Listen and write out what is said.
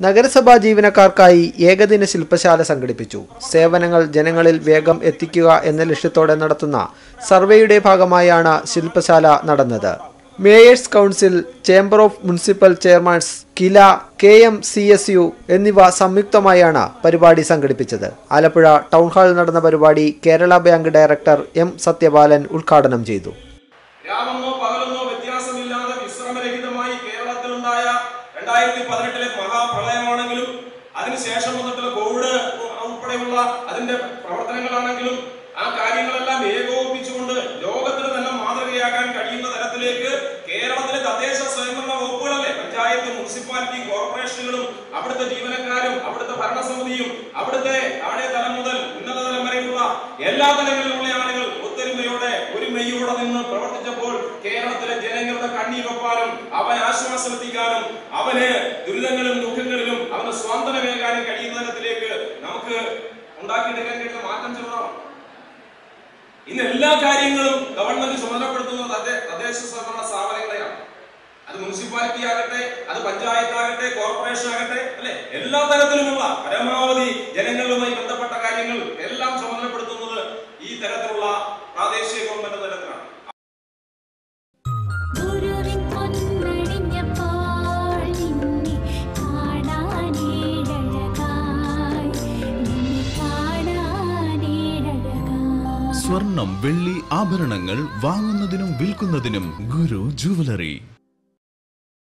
നഗരസഭാ ജീവനക്കാർക്കായി ഏകദിന ശില്പശാല സംഘടിപ്പിച്ചു സേവനങ്ങൾ ജനങ്ങളിൽ വേഗം എത്തിക്കുക എന്ന ലക്ഷ്യത്തോടെ നടത്തുന്ന സർവേയുടെ ഭാഗമായാണ് ശില്പശാല നടന്നത് mayors council chamber of municipal chairmans KILA K M C S U എന്നിവ സംയുക്തമായാണ് പരിപാടി സംഘടിപ്പിച്ചത് ആലപ്പുഴ ടൗൺ ഹാളിൽ നടന്ന പരിപാടി Kerala bank director M Sathyapalan ഉദ്ഘാടനം ചെയ്തു രാമെന്നോ പകലെന്നോ വ്യത്യാസമില്ലാതെ വിശ്രമരഹിതമായി കേരളത്തിലുണ്ടായ രണ്ടായിരത്തി പതിനെട്ടിലെ മഹാപ്രളയമാണെങ്കിലും അതിനുശേഷം വന്നിട്ടുള്ള കോവിഡ് ഉൾപ്പെടെയുള്ള അതിന്റെ പ്രവർത്തനങ്ങളാണെങ്കിലും ആ കാര്യങ്ങളെല്ലാം ഏകോപിപ്പിച്ചുകൊണ്ട് ലോകത്തിന് തന്നെ മാതൃകയാകാൻ കഴിയുന്ന തരത്തിലേക്ക് കേരളത്തിലെ തദ്ദേശ സ്വയംഭരണ വകുപ്പുകളല്ലേ പഞ്ചായത്ത് മുനിസിപ്പാലിറ്റി കോർപ്പറേഷനുകളും അവിടുത്തെ ജീവനക്കാരും അവിടുത്തെ ഭരണസമിതിയും അവിടുത്തെ താഴെ തലം മുതൽ ഉന്നത തലം വരെയുള്ള എല്ലാ തലങ്ങളിലുള്ള ആളുകൾ ഒത്തൊരുമയോടെ ഒരുമയോടെ നിന്ന് പ്രവർത്തിച്ചപ്പോൾ കേരളത്തിലെ ജനങ്ങളുടെ കണ്ണീരൊപ്പാനും അവന് ആശ്വാസം എത്തിക്കാനും അവന് ദുരിതങ്ങളും ദുഃഖങ്ങളിലും അവന് സ്വാതന്ത്ര്യമേകാനും കഴിയുന്ന തരത്തിലേക്ക് നമുക്ക് ഉണ്ടാക്കിയെടുക്കാൻ കഴിയുന്ന മാറ്റം ചെറുതാണ് ഇന്ന് എല്ലാ കാര്യങ്ങളും ഗവൺമെന്റ് ചുമതലപ്പെടുത്തുന്നത് തദ്ദേ- തദ്ദേശ സ്വയംഭരണ സ്ഥാപനങ്ങളെയാണ് അത് മുനിസിപ്പാലിറ്റി ആകട്ടെ അത് പഞ്ചായത്ത് ആകട്ടെ കോർപ്പറേഷൻ ആകട്ടെ അല്ലെ എല്ലാ തരത്തിലുമുള്ള പരമാവധി ജനങ്ങളുമായി ബന്ധപ്പെട്ട കാര്യങ്ങൾ എല്ലാം ചുമതലപ്പെടുത്തുന്നത് ഈ തരത്തിലുള്ള പ്രാദേശിക ഗവൺമെന്റ് തലത്തിലാണ് ഗുരുവിൻ പൊന്നണിഞ്ഞപ്പോൾ നിന്നെ കാണാനേഴഴകായി നിന്നെ കാണാനേഴഴകായി സ്വർണം വെള്ളി ആഭരണങ്ങൾ വാങ്ങുന്നതിനും വിൽക്കുന്നതിനും ഗുരു ജുവലറി